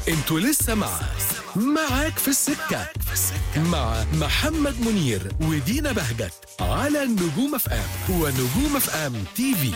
انتوا لسه مع معاك في السكة مع محمد منير ودينا بهجت على النجوم اف ام ونجوم اف ام تي في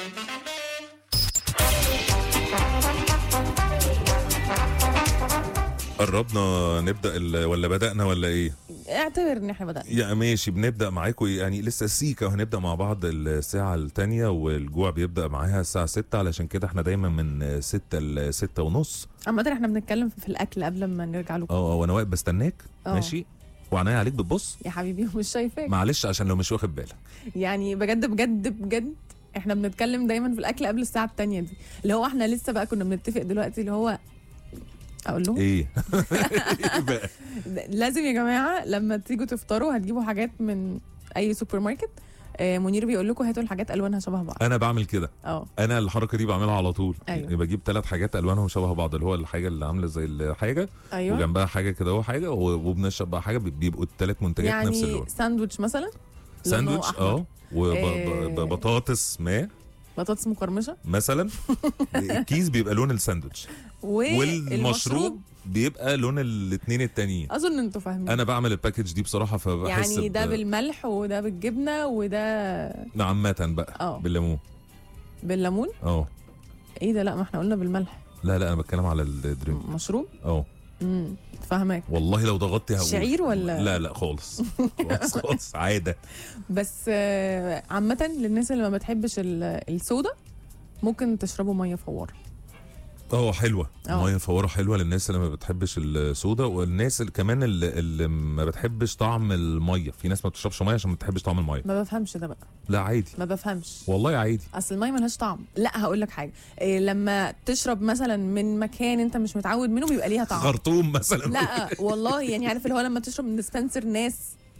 قربنا نبدا ال... ولا بدانا ولا ايه اعتبر ان احنا بدأنا يا ماشي بنبدا معاكم يعني لسه سيكا وهنبدا مع بعض الساعه الثانيه والجوع بيبدا معاها الساعه 6 علشان كده احنا دايما من 6 ل 6 ونص عامة احنا بنتكلم في الاكل قبل ما نرجع له اه وانا واقف بستناك اه. ماشي وعناية عليك بتبص يا حبيبي مش شايفاك معلش عشان لو مش واخد بالك يعني بجد بجد بجد احنا بنتكلم دايما في الاكل قبل الساعه التانية دي اللي هو احنا لسه بقى كنا بنتفق دلوقتي اللي هو اقول لهم ايه إيه بقى لازم يا جماعه لما تيجوا تفطروا هتجيبوا حاجات من اي سوبر ماركت آه، منير بيقول لكم هاتوا الحاجات الوانها شبه بعض انا بعمل كده اه انا الحركه دي بعملها على طول أيوة. يعني بجيب ثلاث حاجات الوانهم شبه بعض اللي هو الحاجه اللي عامله زي الحاجه ايوه وجنبها حاجه كده هو حاجه وبنشرب بقى حاجه بيبقوا الثلاث منتجات نفس يعني اللون ساندوتش مثلا لونه ساندوتش أحمر. اه إيه. وبطاطس ما بطاطس مقرمشه مثلا الكيس بيبقى لون الساندوتش والمشروب بيبقى لون الاثنين التانيين اظن انتوا فاهمين انا بعمل الباكج دي بصراحه فبحس يعني ده ب- بالملح وده بالجبنه وده عامه بقى اه. بالليمون بالليمون اه ايه ده لا ما احنا قلنا بالملح لا لا انا بتكلم على الدرينك مشروب اه امم فاهمك والله لو ضغطت هقول شعير ولا- لا لا خالص خالص خالص عاده بس آه، عامة للناس اللي ما بتحبش ال- الصودا ممكن تشربوا ميه فوار اه حلوه اه. الميه الفواره حلوه للناس اللي ما بتحبش الصودا والناس اللي كمان اللي, اللي ما بتحبش طعم الميه في ناس ما بتشربش ميه عشان ما بتحبش طعم الميه ما بفهمش ده بقى لا عادي ما بفهمش والله عادي اصل الميه ملهاش طعم لا هقول لك حاجه إيه لما تشرب مثلا من مكان انت مش متعود منه بيبقى ليها طعم خرطوم مثلا لا والله يعني عارف اللي هو لما تشرب من ديسبنسر ناس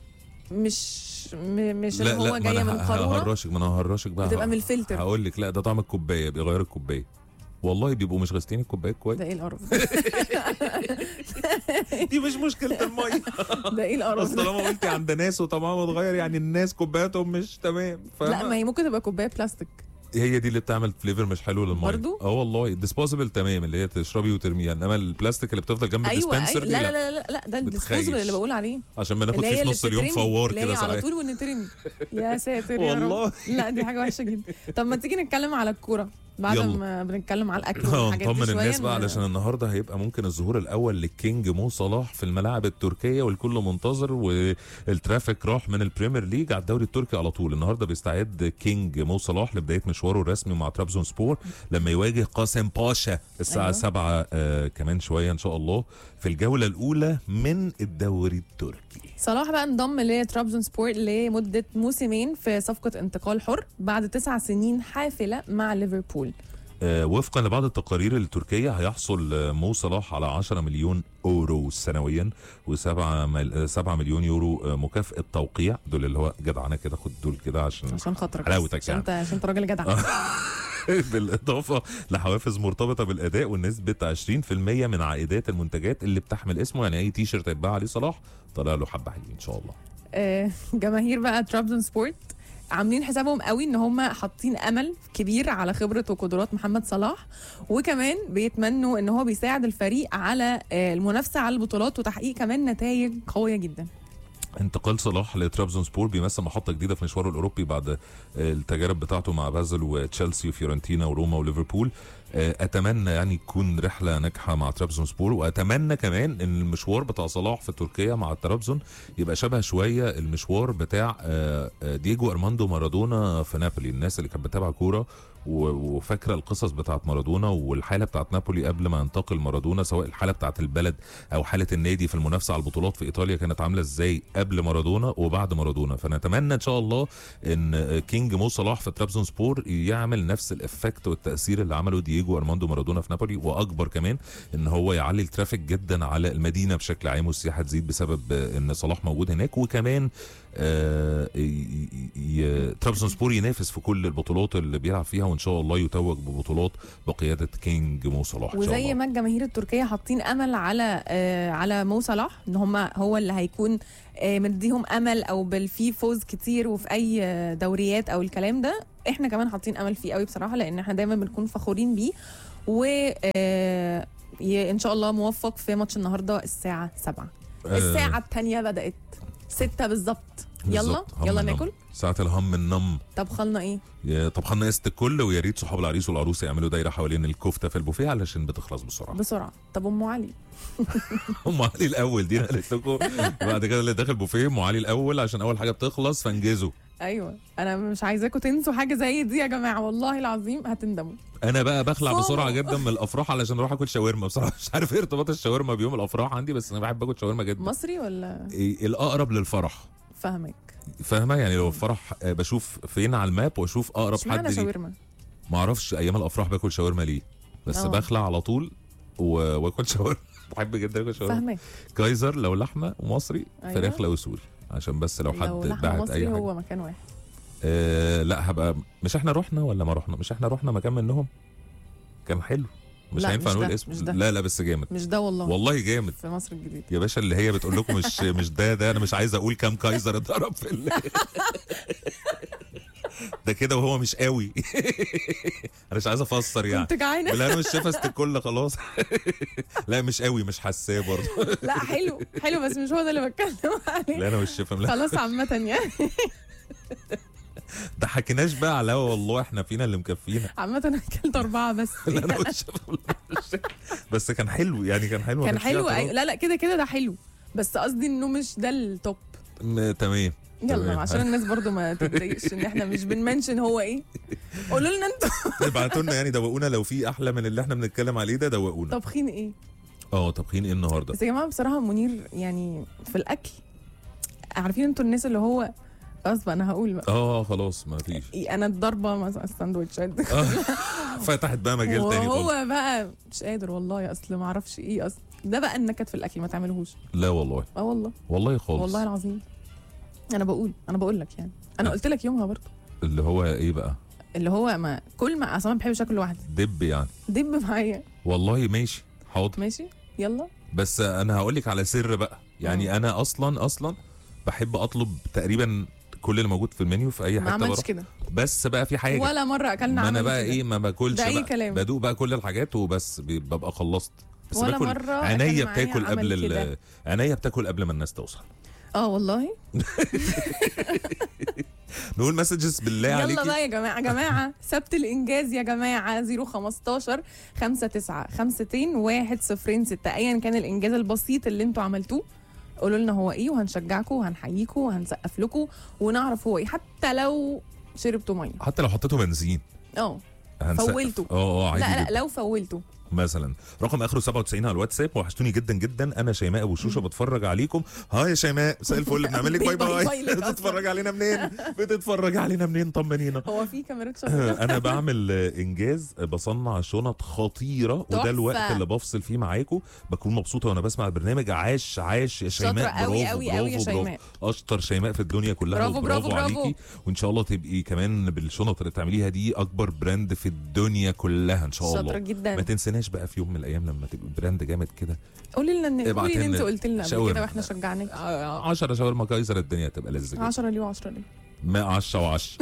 مش م- مش اللي هو ما جايه أنا من ه- قاروره ههرشك ما انا ههرشك بقى بتبقى من الفلتر. هقول لك لا ده طعم الكوبايه بيغير الكوبايه والله بيبقوا مش غاسلين الكوبايه كويس ده ايه القرف دي مش مشكله الميه ده ايه القرف بس ده طالما قلتي عند ناس وطعمها متغير يعني الناس كوباياتهم مش تمام لا فاهمة؟ ما هي ممكن تبقى كوبايه بلاستيك هي دي اللي بتعمل فليفر مش حلو للميه برضو؟ اه والله الديسبوزبل تمام اللي هي تشربي وترميها انما البلاستيك اللي بتفضل جنب ايوه الديسبنسر أيوة. دي لا لا, لا لا لا, لا ده بتخيش. الديسبوزبل اللي بقول عليه عشان بناخد اللي فيه هي في اللي نص اليوم بتترمي، فوار اللي هي كده على ساعات طول ونترمي يا ساتر يا والله. رب لا دي حاجه وحشه جدا طب ما تيجي نتكلم على الكوره بعد يلا. ما بنتكلم على الاكل اه والحاجات دي نطمن شويه الناس بقى ن- علشان النهارده هيبقى ممكن الظهور الاول للكينج مو صلاح في الملاعب التركيه والكل منتظر والترافيك راح من البريمير ليج على الدوري التركي على طول النهارده بيستعد كينج مو صلاح لبدايه مشواره الرسمي مع ترابزون سبور لما يواجه قاسم باشا الساعه أيوة. 7 آه كمان شويه ان شاء الله في الجوله الاولى من الدوري التركي صلاح بقى انضم لترابزون سبورت لمده موسمين في صفقه انتقال حر بعد تسع سنين حافله مع ليفربول آه، وفقا لبعض التقارير التركية هيحصل آه، مو صلاح على 10 مليون أورو سنويا و7 مل... 7 مليون يورو آه، مكافأة توقيع دول اللي هو جدعنة كده خد دول كده عشان عشان خاطرك حلاوتك عشان يعني. انت عشان انت راجل جدع بالإضافة لحوافز مرتبطة بالأداء ونسبة 20% من عائدات المنتجات اللي بتحمل اسمه يعني أي تي شيرت هيتباع عليه صلاح طلع له حبة حلوين إن شاء الله آه، جماهير بقى ترابزون سبورت عاملين حسابهم قوي ان هم حاطين امل كبير على خبره وقدرات محمد صلاح وكمان بيتمنوا ان هو بيساعد الفريق على آه، المنافسه على البطولات وتحقيق كمان نتائج قويه جدا انتقال صلاح لترابزون سبور بيمثل محطة جديدة في مشواره الأوروبي بعد التجارب بتاعته مع بازل وتشيلسي وفيورنتينا وروما وليفربول أتمنى يعني تكون رحلة ناجحة مع ترابزون سبور وأتمنى كمان إن المشوار بتاع صلاح في تركيا مع ترابزون يبقى شبه شوية المشوار بتاع آه، آه، دييجو أرماندو مارادونا في نابولي الناس اللي كانت بتتابع كورة و- وفاكره القصص بتاعت مارادونا والحاله بتاعت نابولي قبل ما ينتقل مارادونا سواء الحاله بتاعت البلد او حاله النادي في المنافسه على البطولات في ايطاليا كانت عامله ازاي قبل مارادونا وبعد مارادونا فنتمنى ان شاء الله ان كينج مو صلاح في ترابزون سبور يعمل نفس الافكت والتاثير اللي عمله دييجو ارماندو مارادونا في نابولي واكبر كمان ان هو يعلي الترافيك جدا على المدينه بشكل عام والسياحه تزيد بسبب ان صلاح موجود هناك وكمان آه، ي- ي- ي- ترابزون سبور ينافس في كل البطولات اللي بيلعب فيها وان شاء الله يتوج ببطولات بقياده كينج مو صلاح ان شاء وزي الله ما الجماهير التركيه حاطين امل على آه على مو صلاح ان هم هو اللي هيكون آه مديهم امل او بال في فوز كتير وفي اي آه، دوريات او الكلام ده احنا كمان حاطين امل فيه قوي بصراحه لان احنا دايما بنكون فخورين بيه و آه، ي- ان شاء الله موفق في ماتش النهارده الساعه 7 الساعه الثانيه بدات 6 بالظبط يلا بالظبط. هم يلا النم. ناكل ساعة الهم النم طبخنا ايه يا- طبخنا قست الكل ويا ريت صحاب العريس والعروسه يعملوا دايره حوالين الكفته في البوفيه علشان بتخلص بسرعه بسرعه طب ام علي ام علي الاول دي انا قلت لكم بعد كده اللي داخل بوفيه ام علي الاول عشان اول حاجه بتخلص فانجزوا ايوه انا مش عايزاكم تنسوا حاجه زي دي يا جماعه والله العظيم هتندموا انا بقى بخلع فومو. بسرعه جدا من الافراح علشان اروح اكل شاورما بصراحه مش عارف ايه ارتباط الشاورما بيوم الافراح عندي بس انا بحب اكل شاورما جدا مصري ولا إيه الاقرب للفرح فاهمك فاهمه يعني لو الفرح آه، بشوف فين على الماب واشوف اقرب اشمعنى حد ليه شاورما ما اعرفش ايام الافراح باكل شاورما ليه بس اه. بخلع على طول و- واكل شاورما بحب جدا اكل شاورما فاهمك كايزر لو لحمه ومصري أيوة. فراخ لو سوري عشان بس لو حد لو لحم بعت مصري اي حاجه هو مكان واحد آه لا هبقى مش احنا رحنا ولا ما رحنا مش احنا رحنا مكان منهم كان حلو مش لا، هينفع مش نقول ده، اسم مش ده. لا لا بس جامد مش ده والله والله جامد في مصر الجديدة يا باشا اللي هي بتقول لكم مش مش ده ده انا مش عايز اقول كام كايزر اتضرب في ال... ده كده وهو مش قوي انا مش عايز افسر يعني كنت جعانه لا انا مش شايف الكل خلاص لا مش قوي مش حساه برضه لا حلو حلو بس مش هو ده اللي بتكلم عليه لا انا مش شايفه لا خلاص عامة يعني ده حكيناش بقى على والله احنا فينا اللي مكفينا عامة انا اكلت أربعة بس لا انا مش شايفه بس كان حلو يعني كان حلو ما كان كانش فيه حلو اعتراض. أي... لا لا كده كده ده حلو بس قصدي انه مش ده التوب م- تمام يلا تمام. عشان الناس برضو ما تتضايقش ان احنا مش بنمنشن هو ايه قولوا لنا انتوا ابعتوا لنا يعني دوقونا لو في احلى من اللي احنا بنتكلم عليه ده دوقونا طابخين ايه اه طبخين ايه النهارده بس يا جماعه بصراحه منير يعني في الاكل عارفين انتوا الناس اللي هو خلاص بقى انا هقول بقى اه خلاص ما فيش انا الضربه مثلا الساندوتشات آه، فتحت بقى مجال تاني خالص وهو بقى مش قادر والله اصل ما اعرفش ايه اصل ده بقى النكد في الاكل ما تعملوش لا والله اه والله والله خالص والله العظيم انا بقول انا بقول لك يعني انا أه. قلت لك يومها برضه اللي هو ايه بقى اللي هو ما كل ما اصلا ما بحبش اكل لوحدي دب يعني دب معايا والله ماشي حاضر ماشي يلا بس انا هقول لك على سر بقى يعني انا اصلا اصلا بحب اطلب تقريبا كل اللي موجود في المنيو في اي ما حته عملش بروح كده بس بقى في حاجه ولا مره اكلنا ما انا عمل بقى كده. ايه ما باكلش ده أي بقى كلام. بدوق بقى كل الحاجات وبس بي- ببقى خلصت بس ولا باكل مرة عينيا أكل معايا بتاكل عمل قبل ال- كده. عينيا بتاكل قبل ما الناس توصل اه والله نقول مسجز بالله يلا عليكي بقى يا جماعه يا جماعه سبت الانجاز يا جماعه 015 59 52 106 ايا كان الانجاز البسيط اللي انتوا عملتوه قولوا لنا هو ايه وهنشجعكم وهنحييكم وهنسقف لكم ونعرف هو ايه حتى لو شربتوا ميه حتى لو حطيته بنزين اه هنسقف. فولته. اه اه عادي لا لا جدا. لو فولتوا مثلا رقم اخره 97 على الواتساب وحشتوني جدا جدا انا شيماء ابو شوشه بتفرج عليكم ها يا شيماء مساء الفل بنعمل لك باي باي باي باي لك أصلاً. بتتفرج علينا منين بتتفرج علينا منين طمنينا هو في كاميرات شغاله انا بعمل آه، انجاز آه، بصنع شنط خطيره وده تحفة. الوقت اللي بفصل فيه معاكم بكون مبسوطه وانا بسمع البرنامج عاش عاش يا شاطرة شيماء قوي برافو قوي قوي يا برافو برافو شيماء. اشطر شيماء في الدنيا كلها برافو، وبرافو برافو، برافو. عليكي وان شاء الله تبقي كمان بالشنط اللي بتعمليها دي اكبر براند في الدنيا كلها ان شاء الله شاطره ما جدا تنسيناش بقى في يوم من الايام لما تبقى براند جامد كده قولي لنا ان ابعت قولي ان لنا انت قلت لنا قبل شاورما. كده واحنا شجعناك 10 شاورما كايزر الدنيا هتبقى لذيذه جدا 10 ليه و10 ليه ما 10 و10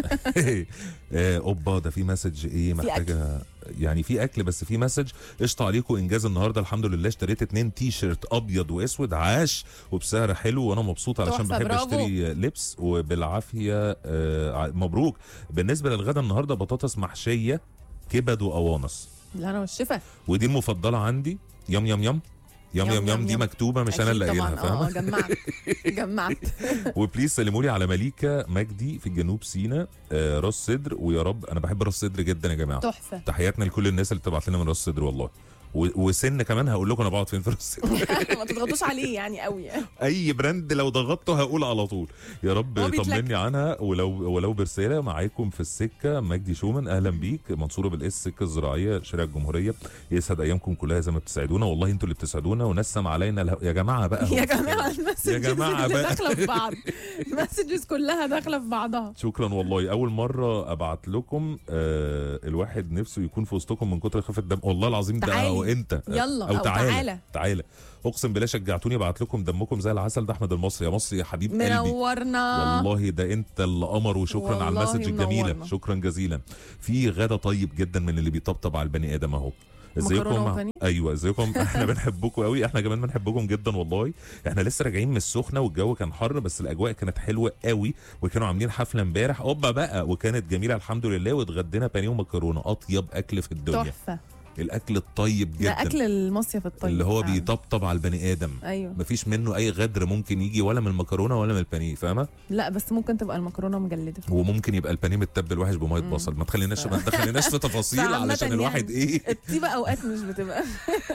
اوبا ده في مسج ايه في محتاجه يعني في اكل بس في مسج قشطه عليكم انجاز النهارده الحمد لله اشتريت اتنين تي شيرت ابيض واسود عاش وبسعر حلو وانا مبسوط علشان تحفة، بحب برافو. اشتري لبس وبالعافيه آه ع- مبروك بالنسبه للغدا النهارده بطاطس محشيه كبد وقوانص لا انا والشفا ودي المفضله عندي يم يم يم يم يم يم يم يم دي يم. مكتوبه مش انا أكيد اللي طبعاً. قايلها اه فاهمه جمعت جمعت وبليز سلموا لي على مليكه مجدي في جنوب سيناء آه راس صدر ويا رب انا بحب راس صدر جدا يا جماعه تحفه تحياتنا لكل الناس اللي بتبعت لنا من راس صدر والله و- وسن كمان هقول لكم انا بقعد فين في راس صدر ما تضغطوش عليه يعني قوي يعني. اي براند لو ضغطته هقول على طول يا رب هو بيتلك. طمني عنها ولو ولو برساله معاكم في السكه مجدي شومن اهلا بيك منصوره بالاس السكه الزراعيه شارع الجمهوريه يسعد ايامكم كلها زي ما بتسعدونا والله انتوا اللي بتسعدونا ونسم علينا الهو... يا جماعه بقى هو يا في جماعه كده. المسجز يا جماعة اللي بقى. داخله في بعض المسجز كلها داخله في بعضها شكرا والله اول مره ابعت لكم آه الواحد نفسه يكون في وسطكم من كتر خفه الدم والله العظيم ده تعالي. او انت يلا، او أو تعالى تعالى. تعالى اقسم بالله شجعتوني ابعت لكم دمكم زي العسل ده احمد المصري يا مصري يا حبيب قلبي منورنا والله ده انت اللي قمر وشكرا على والله المسج الجميله منورنا. شكرا جزيلا في غدا طيب جدا من اللي بيطبطب على البني ادم اهو مكرونة وبانيه؟ ايوه ازيكم احنا بنحبكم قوي احنا كمان بنحبكم جدا والله احنا لسه راجعين من السخنه والجو كان حر بس الاجواء كانت حلوه قوي وكانوا عاملين حفله امبارح اوبا بقى وكانت جميله الحمد لله واتغدينا بانيه ومكرونه اطيب اكل في الدنيا تحفه الاكل الطيب ده جدا اكل المصيف الطيب اللي هو فعلا. بيطبطب على البني ادم ايوه مفيش منه اي غدر ممكن يجي ولا من المكرونه ولا من البانيه فاهمه لا بس ممكن تبقى المكرونه مجلده وممكن يبقى البانيه متبل وحش بميه بصل ما تخليناش ما تخليناش في تفاصيل فعامة علشان الواحد يعني ايه الطيبه اوقات مش بتبقى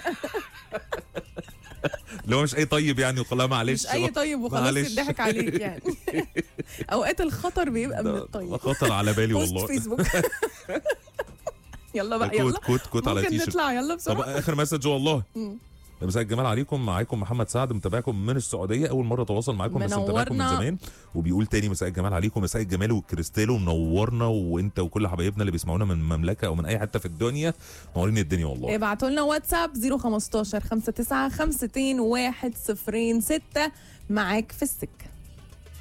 اللي هو مش اي طيب يعني وخلاص معلش مش اي طيب وخلاص معلش. يضحك عليك يعني اوقات الخطر بيبقى من ده الطيب خطر على بالي بوست والله فيسبوك يلا بقى كوت يلا كوت كوت على ممكن تيشرت نطلع يلا طب بسرعه اخر مسج والله مم. مساء الجمال عليكم معاكم محمد سعد متابعكم من السعوديه اول مره اتواصل معاكم بس متابعكم من منورنا. زمان وبيقول تاني مساء الجمال عليكم مساء الجمال والكريستالو منورنا وانت وكل حبايبنا اللي بيسمعونا من المملكه او من اي حته في الدنيا منورين الدنيا والله ابعتوا لنا واتساب 015 59 52 106 معاك في السكه